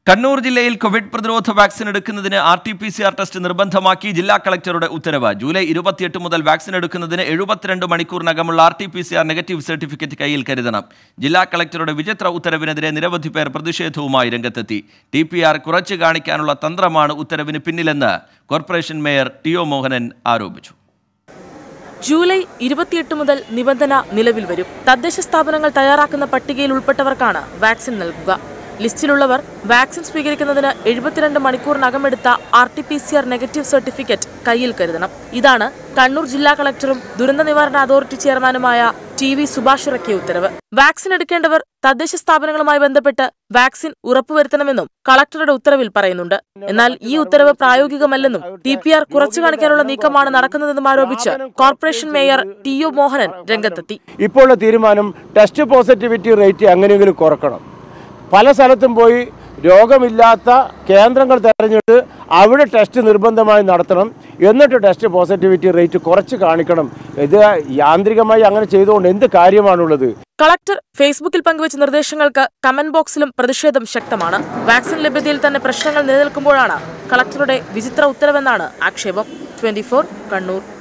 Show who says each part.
Speaker 1: കണ്ണൂർ ജില്ലയിൽ കോവിഡ് പ്രതിരോധ വാക്സിൻ എടുക്കുന്നതിന് R T P C R test നിർബന്ധമാക്കി ജില്ലാ കളക്ടറുടെ ഉത്തരവ് ജൂലൈ ഇരുപത്തിയെട്ട് മുതൽ വാക്സിൻ എടുക്കുന്നതിന് എഴുപത്തിരണ്ട് മണിക്കൂറിനകമുള്ള R T P C R negative certificate കയ്യിൽ കരുതണം ജില്ലാ കളക്ടറുടെ വിചിത്ര ഉത്തരവിനെതിരെ നിരവധി പേർ പ്രതിഷേധവുമായി രംഗത്തെത്തി ടി പി ആർ കുറച്ചു കാണിക്കാനുള്ള തന്ത്രമാണ് ഉത്തരവിന് പിന്നിലെന്ന് corporation mayor T O Mohanan ആരോപിച്ചു
Speaker 2: ജൂലൈ ഇരുപത്തിയെട്ട് മുതൽ നിബന്ധന നിലവിൽ വരും തദ്ദേശ സ്ഥാപനങ്ങൾ തയ്യാറാക്കുന്ന പട്ടികയിൽ ഉൾപ്പെട്ടവർക്കാണ് വാക്സിൻ നൽകുക ലിസ്റ്റിലുള്ളവർ വാക്സിൻ സ്വീകരിക്കുന്നതിന് എഴുപത്തിരണ്ട് മണിക്കൂറിനകമെടുത്ത R T P C R negative certificate കയ്യിൽ കരുതണം ഇതാണ് കണ്ണൂർ ജില്ലാ കളക്ടറും ദുരന്ത നിവാരണ അതോറിറ്റി ചെയർമാനുമായ ടി വി സുഭാഷ് ഇറക്കിയ ഉത്തരവ് വാക്സിൻ എടുക്കേണ്ടവർ തദ്ദേശ സ്ഥാപനങ്ങളുമായി ബന്ധപ്പെട്ട് വാക്സിൻ ഉറപ്പുവരുത്തണമെന്നും കളക്ടറുടെ ഉത്തരവിൽ പറയുന്നുണ്ട് എന്നാൽ ഈ ഉത്തരവ് പ്രായോഗികമല്ലെന്നും ടി പി ആർ കുറച്ചു കാണിക്കാനുള്ള നീക്കമാണ് നടക്കുന്നതെന്നും ആരോപിച്ച് corporation mayor T O Mohanan രംഗത്തെത്തി
Speaker 3: ഇപ്പോഴുള്ള തീരുമാനം ടെസ്റ്റ് പോസിറ്റിവിറ്റി റേറ്റ് എങ്ങനെയെങ്കിലും കുറക്കണം പല സ്ഥലത്തും പോയി രോഗമില്ലാത്ത കേന്ദ്രങ്ങൾ തെരഞ്ഞെടുത്ത് അവിടെ ടെസ്റ്റ് നിർബന്ധമായി നടത്തണം എന്നിട്ട് ടെസ്റ്റ് പോസിറ്റിവിറ്റി റേറ്റ് കുറച്ച് കാണിക്കണം ഇത് യാന്ത്രികമായി അങ്ങനെ ചെയ്തുകൊണ്ട് എന്ത് കാര്യമാണുള്ളത്
Speaker 2: കളക്ടർ ഫേസ്ബുക്കിൽ പങ്കുവച്ച നിർദ്ദേശങ്ങൾക്ക് കമന്റ് ബോക്സിലും പ്രതിഷേധം ശക്തമാണ് വാക്സിൻ ലഭ്യതയിൽ തന്നെ പ്രശ്നങ്ങൾ നിലനിൽക്കുമ്പോഴാണ് കളക്ടറുടെ വിചിത്ര ഉത്തരവെന്നാണ് ആക്ഷേപം ട്വന്റി കണ്ണൂർ